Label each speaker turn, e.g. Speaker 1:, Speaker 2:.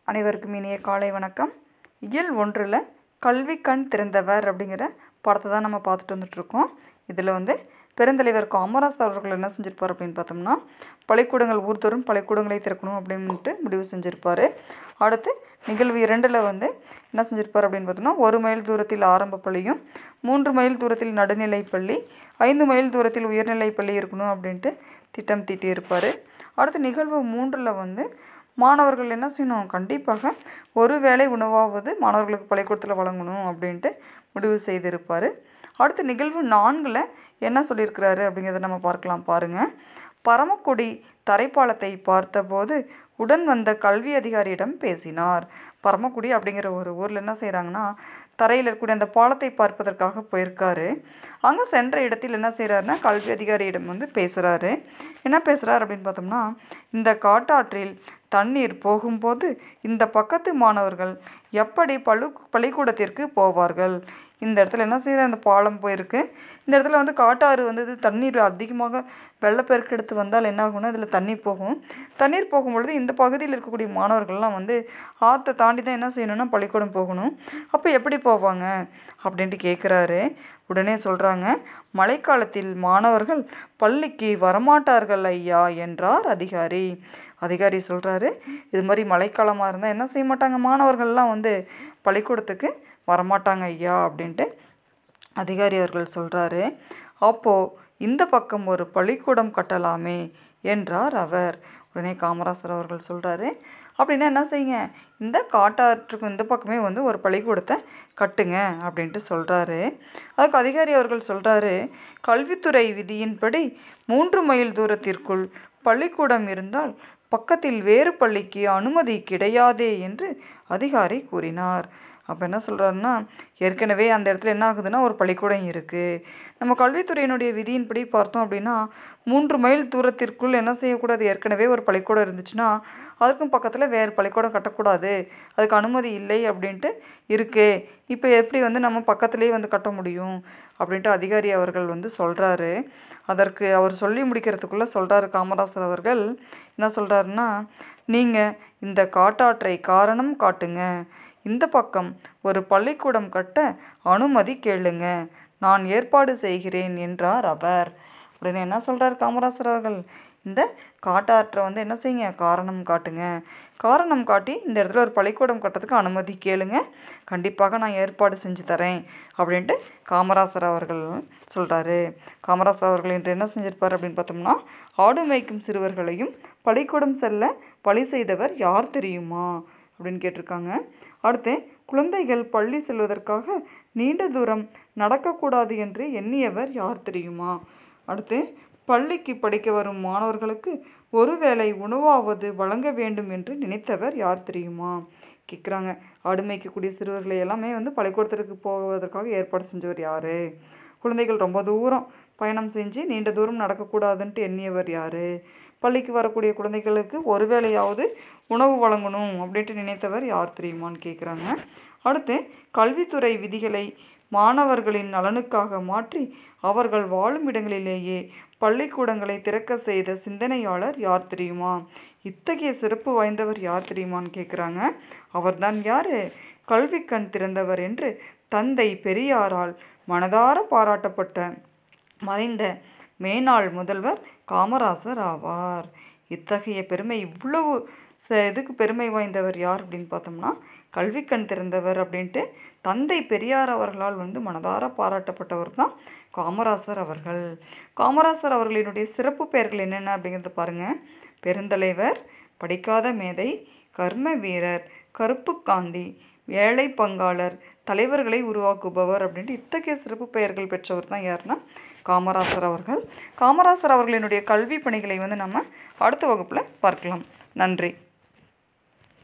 Speaker 1: அனைவருக்கும் இனிய காலை வணக்கம் இயல் ஒன்றில் கல்வி கண் திறந்தவர் அப்படிங்கிற படத்தை தான் நம்ம பார்த்துட்டு வந்துட்ருக்கோம் இதில் வந்து பெருந்தலைவர் காமராஜ் அவர்கள் என்ன செஞ்சிருப்பார் அப்படின்னு பார்த்தோம்னா பள்ளிக்கூடங்கள் ஊர்தோறும் பள்ளிக்கூடங்களை திறக்கணும் அப்படின்ட்டு முடிவு செஞ்சுருப்பார் அடுத்து நிகழ்வு இரண்டில் வந்து என்ன செஞ்சிருப்பார் அப்படின்னு பார்த்தோம்னா ஒரு மைல் தூரத்தில் ஆரம்ப பள்ளியும் மூன்று மைல் தூரத்தில் நடுநிலைப் பள்ளி ஐந்து மைல் தூரத்தில் உயர்நிலைப் பள்ளி இருக்கணும் அப்படின்ட்டு திட்டம் தீட்டியிருப்பார் அடுத்து நிகழ்வு மூன்றில் வந்து மாணவர்கள் என்ன செய்யணும் கண்டிப்பாக ஒரு வேளை உணவாவது மாணவர்களுக்கு பள்ளிக்கூடத்தில் வழங்கணும் அப்படின்ட்டு முடிவு செய்திருப்பார் அடுத்து நிகழ்வு நான்கில் என்ன சொல்லியிருக்கிறாரு அப்படிங்கிறத நம்ம பார்க்கலாம் பாருங்கள் பரமக்குடி தரைப்பாலத்தை பார்த்தபோது உடன் வந்த கல்வி அதிகாரியிடம் பேசினார் பரமக்குடி அப்படிங்கிற ஒரு ஊரில் என்ன செய்கிறாங்கன்னா தரையில் இருக்கக்கூடிய அந்த பாலத்தை பார்ப்பதற்காக போயிருக்காரு அங்கே சென்ற இடத்தில் என்ன செய்கிறாருன்னா கல்வி அதிகாரியிடம் வந்து பேசுகிறாரு என்ன பேசுகிறார் அப்படின்னு பார்த்தோம்னா இந்த காட்டாற்றில் தண்ணீர் போகும்போது இந்த பக்கத்து மாணவர்கள் எப்படி பள்ளு பள்ளிக்கூடத்திற்கு போவார்கள் இந்த இடத்துல என்ன செய்கிற அந்த பாலம் போயிருக்கு இந்த இடத்துல வந்து காட்டாறு வந்து இது தண்ணீர் அதிகமாக வெள்ளப்பெருக்கு எடுத்து வந்தால் என்ன ஆகும்னா இதில் தண்ணீர் போகும் தண்ணீர் போகும்பொழுது இந்த பகுதியில் இருக்கக்கூடிய மாணவர்கள்லாம் வந்து ஆற்றை தாண்டி தான் என்ன செய்யணும்னா பள்ளிக்கூடம் போகணும் அப்போ எப்படி போவாங்க அப்படின்ட்டு கேட்குறாரு உடனே சொல்கிறாங்க மழைக்காலத்தில் மாணவர்கள் பள்ளிக்கு வரமாட்டார்கள் ஐயா என்றார் அதிகாரி அதிகாரி சொல்கிறாரு இது மாதிரி மழைக்காலமாக இருந்தால் என்ன செய்ய மாட்டாங்க மாணவர்கள்லாம் வந்து பள்ளிக்கூடத்துக்கு வரமாட்டாங்க ஐயா அப்படின்ட்டு அதிகாரி அவர்கள் சொல்கிறாரு அப்போது இந்த பக்கம் ஒரு பள்ளிக்கூடம் கட்டலாமே என்றார் அவர் உடனே காமராசர் அவர்கள் சொல்கிறாரு அப்படின்னா என்ன செய்யுங்க இந்த காட்டாற்றுக்கு இந்த பக்கமே வந்து ஒரு பள்ளிக்கூடத்தை கட்டுங்க அப்படின்ட்டு சொல்கிறாரு அதுக்கு அதிகாரி அவர்கள் சொல்கிறாரு கல்வித்துறை விதியின்படி மூன்று மைல் தூரத்திற்குள் பள்ளிக்கூடம் இருந்தால் பக்கத்தில் வேறு பள்ளிக்கு அனுமதி கிடையாதே என்று அதிகாரி கூறினார் அப்போ என்ன சொல்கிறாருன்னா ஏற்கனவே அந்த இடத்துல என்ன ஆகுதுன்னா ஒரு பள்ளிக்கூடம் இருக்குது நம்ம கல்வித்துறையினுடைய விதியின்படி பார்த்தோம் அப்படின்னா மூன்று மைல் தூரத்திற்குள் என்ன செய்யக்கூடாது ஏற்கனவே ஒரு பள்ளிக்கூடம் இருந்துச்சுன்னா அதுக்கும் பக்கத்தில் வேறு பள்ளிக்கூடம் கட்டக்கூடாது அதுக்கு அனுமதி இல்லை அப்படின்ட்டு இருக்குது இப்போ எப்படி வந்து நம்ம பக்கத்துலேயே வந்து கட்ட முடியும் அப்படின்ட்டு அதிகாரி அவர்கள் வந்து சொல்கிறாரு அதற்கு அவர் சொல்லி முடிக்கிறதுக்குள்ளே சொல்கிறாரு காமராசர் அவர்கள் என்ன சொல்கிறாருன்னா நீங்கள் இந்த காட்டாற்றை காரணம் காட்டுங்க இந்த பக்கம் ஒரு பள்ளிக்கூடம் கட்ட அனுமதி கேளுங்க நான் ஏற்பாடு செய்கிறேன் என்றார் அவர் உடனே என்ன சொல்கிறார் காமராசர் அவர்கள் இந்த காட்டாற்றை வந்து என்ன செய்யுங்க காரணம் காட்டுங்க காரணம் காட்டி இந்த இடத்துல ஒரு பள்ளிக்கூடம் கட்டுறதுக்கு அனுமதி கேளுங்க கண்டிப்பாக நான் ஏற்பாடு செஞ்சு தரேன் அப்படின்ட்டு காமராசர் அவர்கள் சொல்கிறாரு காமராசர் அவர்கள் இன்று என்ன செஞ்சிருப்பார் அப்படின்னு பார்த்தோம்னா ஆடு மேய்க்கும் சிறுவர்களையும் பள்ளிக்கூடம் செல்ல பழி செய்தவர் யார் தெரியுமா அப்படின்னு கேட்டிருக்காங்க அடுத்து குழந்தைகள் பள்ளி செல்வதற்காக நீண்ட தூரம் நடக்கக்கூடாது என்று எண்ணியவர் யார் தெரியுமா அடுத்து பள்ளிக்கு படிக்க வரும் மாணவர்களுக்கு ஒருவேளை உணவாவது வழங்க வேண்டும் என்று நினைத்தவர் யார் தெரியுமா கேட்குறாங்க ஆடு மேய்க்கக்கூடிய சிறுவர்களை எல்லாமே வந்து பள்ளிக்கூடத்திற்கு போவதற்காக ஏற்பாடு செஞ்சவர் யார் குழந்தைகள் ரொம்ப தூரம் பயணம் செஞ்சு நீண்ட தூரம் நடக்கக்கூடாதுன்ட்டு எண்ணியவர் யார் பள்ளிக்கு வரக்கூடிய குழந்தைகளுக்கு ஒரு வேளையாவது உணவு வழங்கணும் அப்படின்ட்டு நினைத்தவர் யார் தெரியுமான்னு கேட்குறாங்க அடுத்து கல்வித்துறை விதிகளை மாணவர்களின் நலனுக்காக மாற்றி அவர்கள் வாழும் இடங்களிலேயே பள்ளிக்கூடங்களை திறக்க செய்த சிந்தனையாளர் யார் தெரியுமா இத்தகைய சிறப்பு வாய்ந்தவர் யார் தெரியுமான்னு கேட்குறாங்க அவர்தான் யார் கல்வி கண் திறந்தவர் என்று தந்தை பெரியாரால் மனதார பாராட்டப்பட்ட மறைந்த மேனாள் முதல்வர் காமராசர் ஆவார் இத்தகைய பெருமை இவ்வளவு ச இதுக்கு பெருமை வாய்ந்தவர் யார் அப்படின்னு பார்த்தோம்னா கல்வி கண் திறந்தவர் அப்படின்ட்டு தந்தை பெரியார் அவர்களால் வந்து மனதார பாராட்டப்பட்டவர் தான் காமராசர் அவர்கள் காமராசர் அவர்களினுடைய சிறப்பு பெயர்கள் என்னென்ன அப்படிங்கிறத பாருங்கள் பெருந்தலைவர் படிக்காத மேதை கர்ம வீரர் கருப்பு காந்தி ஏழை பங்காளர் தலைவர்களை உருவாக்குபவர் அப்படின்ட்டு இத்தகைய சிறப்பு பெயர்கள் பெற்றவர் தான் யாருன்னா காமராசர் அவர்கள் காமராசர் அவர்களினுடைய கல்வி பணிகளை வந்து நம்ம அடுத்த வகுப்பில் பார்க்கலாம் நன்றி